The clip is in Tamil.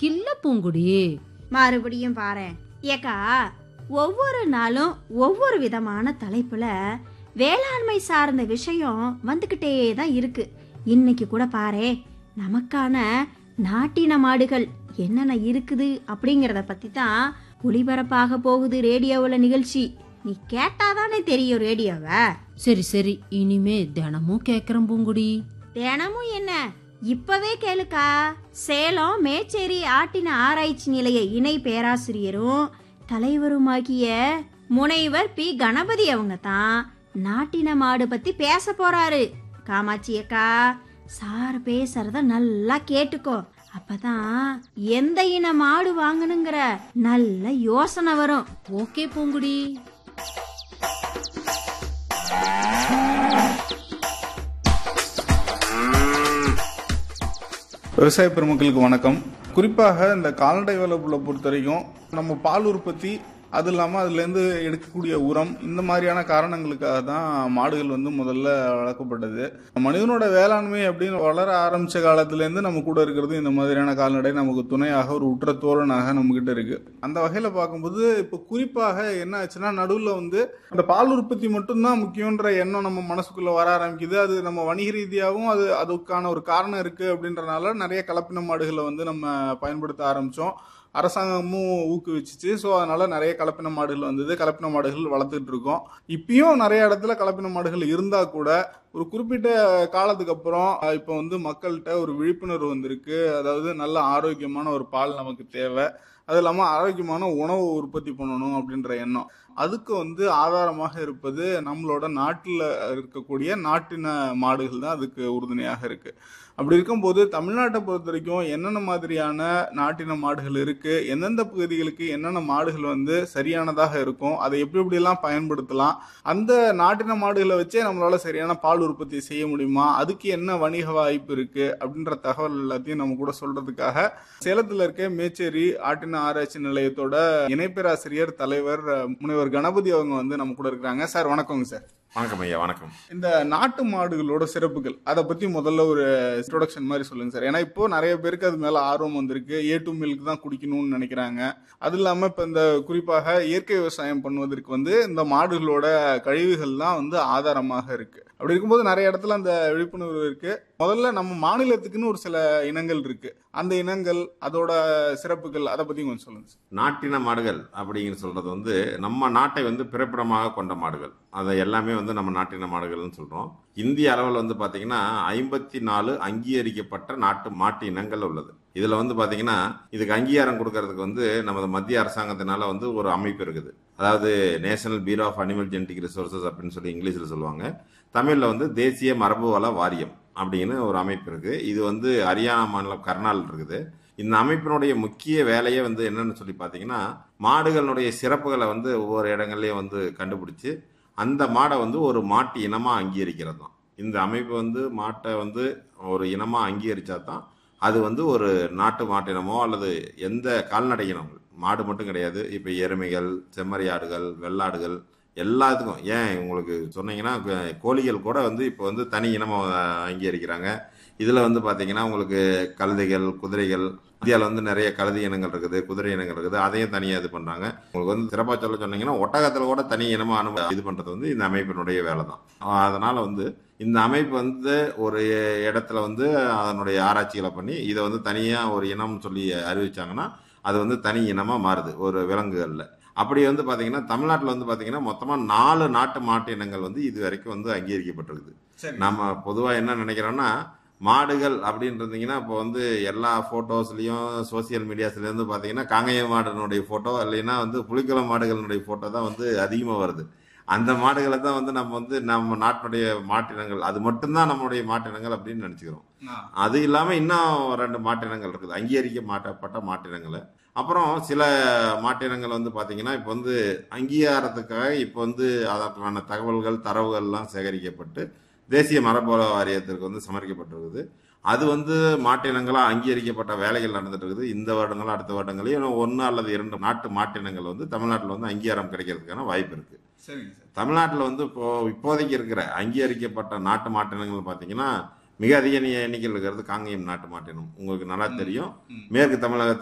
இல்ல பூங்குடி மறுபடியும் பாரேன் ஏக்கா ஒவ்வொரு நாளும் ஒவ்வொரு விதமான தலைப்புல வேளாண்மை சார்ந்த விஷயம் வந்துக்கிட்டே தான் இருக்கு இன்னைக்கு கூட பாரே நமக்கான நாட்டின மாடுகள் என்னென்ன இருக்குது அப்படிங்கிறத பத்தி தான் ஒளிபரப்பாக போகுது ரேடியோவில் நிகழ்ச்சி நீ கேட்டாதானே தெரியும் ரேடியோவை சரி சரி இனிமே தினமும் கேக்குறேன் பூங்குடி தினமும் என்ன இப்பவே கேளுக்கா சேலம் மேச்சேரி ஆட்டின ஆராய்ச்சி நிலைய இணை பேராசிரியரும் தலைவருமாகிய முனைவர் பி கணபதி அவங்க தான் நாட்டின மாடு பத்தி பேச போறாரு காமாட்சி அக்கா சார் பேசுறத நல்லா கேட்டுக்கோ அப்பதான் எந்த இன மாடு வாங்கணுங்கிற நல்ல யோசனை வரும் ஓகே பூங்குடி விவசாய பெருமக்களுக்கு வணக்கம் குறிப்பாக இந்த கால்நடை வளர்ப்புல பொறுத்த வரைக்கும் நம்ம பால் உற்பத்தி அது இல்லாமல் அதுலேருந்து எடுக்கக்கூடிய உரம் இந்த மாதிரியான காரணங்களுக்காக தான் மாடுகள் வந்து முதல்ல வளர்க்கப்பட்டது மனிதனோட வேளாண்மை அப்படின்னு வளர ஆரம்பிச்ச காலத்துலேருந்து நம்ம கூட இருக்கிறது இந்த மாதிரியான கால்நடை நமக்கு துணையாக ஒரு உற்ற தோழனாக நம்மகிட்ட இருக்கு அந்த வகையில் பார்க்கும்போது இப்போ குறிப்பாக என்ன ஆச்சுன்னா நடுவில் வந்து அந்த பால் உற்பத்தி மட்டும்தான் முக்கியன்ற எண்ணம் நம்ம மனசுக்குள்ள வர ஆரம்பிக்குது அது நம்ம வணிக ரீதியாகவும் அது அதுக்கான ஒரு காரணம் இருக்கு அப்படின்றனால நிறைய கலப்பின மாடுகளை வந்து நம்ம பயன்படுத்த ஆரம்பிச்சோம் அரசாங்கமும் ஊக்குவிச்சிச்சு ஸோ அதனால நிறைய கலப்பின மாடுகள் வந்தது கலப்பின மாடுகள் வளர்த்துட்டு இருக்கோம் இப்பயும் நிறைய இடத்துல கலப்பின மாடுகள் இருந்தா கூட ஒரு குறிப்பிட்ட காலத்துக்கு அப்புறம் அஹ், இப்போ வந்து மக்கள்கிட்ட ஒரு விழிப்புணர்வு வந்திருக்கு அதாவது நல்ல ஆரோக்கியமான ஒரு பால் நமக்கு தேவை அது இல்லாமல் ஆரோக்கியமான உணவு உற்பத்தி பண்ணணும் அப்படின்ற எண்ணம் அதுக்கு வந்து ஆதாரமாக இருப்பது நம்மளோட நாட்டில் இருக்கக்கூடிய நாட்டின மாடுகள் தான் அதுக்கு உறுதுணையாக இருக்கு அப்படி இருக்கும்போது தமிழ்நாட்டை பொறுத்த வரைக்கும் என்னென்ன மாதிரியான நாட்டின மாடுகள் இருக்கு எந்தெந்த பகுதிகளுக்கு என்னென்ன மாடுகள் வந்து சரியானதாக இருக்கும் அதை எப்படி எப்படியெல்லாம் பயன்படுத்தலாம் அந்த நாட்டின மாடுகளை வச்சே நம்மளால சரியான பால் உற்பத்தி செய்ய முடியுமா அதுக்கு என்ன வணிக வாய்ப்பு இருக்கு அப்படின்ற தகவல் எல்லாத்தையும் நம்ம கூட சொல்றதுக்காக சேலத்துல இருக்க மேச்சேரி ஆட்டின ஆராய்ச்சி நிலையத்தோட இணைப்பேராசிரியர் தலைவர் அஹ், முனைவர் கணபதி அவங்க வந்து நம்ம கூட இருக்கிறாங்க சார் வணக்கங்க சார் வணக்கம் ஐயா வணக்கம் இந்த நாட்டு மாடுகளோட சிறப்புகள் அதை பத்தி முதல்ல ஒரு இன்ட்ரோடக்ஷன் மாதிரி சொல்லுங்க சார் ஏன்னா இப்போ நிறைய பேருக்கு அது மேல ஆர்வம் வந்திருக்கு ஏ டு மில்க் தான் குடிக்கணும்னு நினைக்கிறாங்க அது இல்லாம இப்ப இந்த குறிப்பாக இயற்கை விவசாயம் பண்ணுவதற்கு வந்து இந்த மாடுகளோட கழிவுகள் தான் வந்து ஆதாரமாக இருக்கு அப்படி இருக்கும்போது நிறைய இடத்துல அந்த விழிப்புணர்வு இருக்கு முதல்ல நம்ம மாநிலத்துக்குன்னு ஒரு சில இனங்கள் இருக்கு அந்த இனங்கள் அதோட சிறப்புகள் அதை பத்தி கொஞ்சம் சொல்லுங்க சார் நாட்டின மாடுகள் அப்படிங்கிற சொல்றது வந்து நம்ம நாட்டை வந்து பிறப்பிடமாக கொண்ட மாடுகள் அதை எல்லாமே வந்து நம்ம நாட்டின மாடுகள்னு சொல்றோம் இந்திய அளவில் வந்து பாத்தீங்கன்னா ஐம்பத்தி நாலு அங்கீகரிக்கப்பட்ட நாட்டு மாட்டு இனங்கள் உள்ளது இதுல வந்து பாத்தீங்கன்னா இதுக்கு அங்கீகாரம் கொடுக்கறதுக்கு வந்து நமது மத்திய அரசாங்கத்தினால வந்து ஒரு அமைப்பு இருக்குது அதாவது national bureau of animal genetic resources அப்படின்னு சொல்லி இங்கிலீஷ்ல சொல்லுவாங்க தமிழ்ல வந்து தேசிய மரபு வள வாரியம் அப்படின்னு ஒரு அமைப்பு இருக்கு இது வந்து ஹரியானா மாநிலம் கர்னால் இருக்குது இந்த அமைப்பினுடைய முக்கிய வேலையே வந்து என்னன்னு சொல்லி பார்த்தீங்கன்னா மாடுகளுடைய சிறப்புகளை வந்து ஒவ்வொரு இடங்கள்லையும் வந்து கண்டுபிடிச்சு அந்த மாடை வந்து ஒரு மாட்டு இனமாக அங்கீகரிக்கிறது தான் இந்த அமைப்பு வந்து மாட்டை வந்து ஒரு இனமாக அங்கீகரிச்சா தான் அது வந்து ஒரு நாட்டு மாட்டினமோ அல்லது எந்த கால்நடை இனங்கள் மாடு மட்டும் கிடையாது இப்போ எருமைகள் செம்மறியாடுகள் வெள்ளாடுகள் எல்லாத்துக்கும் ஏன் உங்களுக்கு சொன்னீங்கன்னா க- கோழிகள் கூட வந்து இப்போ வந்து தனி இனமாக அங்கீகரிக்கிறாங்க இதில் வந்து பார்த்தீங்கன்னா உங்களுக்கு கழுதைகள் குதிரைகள் இந்தியாவில் வந்து நிறைய கழுதை இனங்கள் இருக்குது குதிரை இனங்கள் இருக்குது அதையும் தனியாக இது பண்ணுறாங்க உங்களுக்கு வந்து சிறப்பாக சொல்ல சொன்னீங்கன்னா ஒட்டகத்தில் கூட தனி இனமாக அனு இது பண்ணுறது வந்து இந்த அமைப்பினுடைய வேலை தான் அதனால் வந்து இந்த அமைப்பு வந்து ஒரு இடத்துல வந்து அதனுடைய ஆராய்ச்சிகளை பண்ணி இதை வந்து தனியாக ஒரு இனம் சொல்லி அறிவிச்சாங்கன்னா அது வந்து தனி இனமாக மாறுது ஒரு விலங்குகளில் அப்படி வந்து பார்த்தீங்கன்னா தமிழ்நாட்டில் வந்து பார்த்தீங்கன்னா மொத்தமாக நாலு நாட்டு மாட்டு இனங்கள் வந்து இது வரைக்கும் வந்து அங்கீகரிக்கப்பட்டிருக்குது சரி நம்ம பொதுவாக என்ன நினைக்கிறோம்னா மாடுகள் அப்படின்னு இருந்தீங்கன்னா இப்போ வந்து எல்லா ஃபோட்டோஸ்லையும் சோசியல் மீடியாஸ்லேருந்து பார்த்தீங்கன்னா காங்கேய மாடுனுடைய ஃபோட்டோ இல்லைன்னா வந்து புலிக்குளம் மாடுகளினுடைய ஃபோட்டோ தான் வந்து அதிகமாக வருது அந்த மாடுகளை தான் வந்து நம்ம வந்து நம்ம நாட்டினுடைய மாட்டினங்கள் அது மட்டும்தான் நம்மளுடைய மாட்டினங்கள் அப்படின்னு நினச்சிக்கிறோம் அது இல்லாமல் இன்னும் ரெண்டு மாட்டினங்கள் இருக்குது அங்கீகரிக்க மாட்டப்பட்ட மாட்டினங்கள் அப்புறம் சில மாட்டினங்கள் வந்து பார்த்தீங்கன்னா இப்போ வந்து அங்கீகாரத்துக்காக இப்போ வந்து அதற்கான தகவல்கள் தரவுகள்லாம் சேகரிக்கப்பட்டு தேசிய மரபுவள வாரியத்திற்கு வந்து சமர்ப்பிக்கப்பட்டிருக்குது அது வந்து மாட்டினங்களாக அங்கீகரிக்கப்பட்ட வேலைகள் நடந்துட்டு இருக்குது இந்த வருடங்களும் அடுத்த வருடங்களையும் ஒன்று அல்லது இரண்டு நாட்டு மாட்டினங்கள் வந்து தமிழ்நாட்டில் வந்து அங்கீகாரம் கிடைக்கிறதுக்கான வாய்ப்பு இருக்குது சரிங்க சார் தமிழ்நாட்டில் வந்து இப்போ இப்போதைக்கு இருக்கிற அங்கீகரிக்கப்பட்ட நாட்டு மாட்டினங்கள் பார்த்தீங்கன்னா மிக அதிக எண்ணிக்கையில் இருக்கிறது காங்கேயம் நாட்டு மாட்டினம் உங்களுக்கு நல்லா தெரியும் ம். மேற்கு தமிழகத்தில்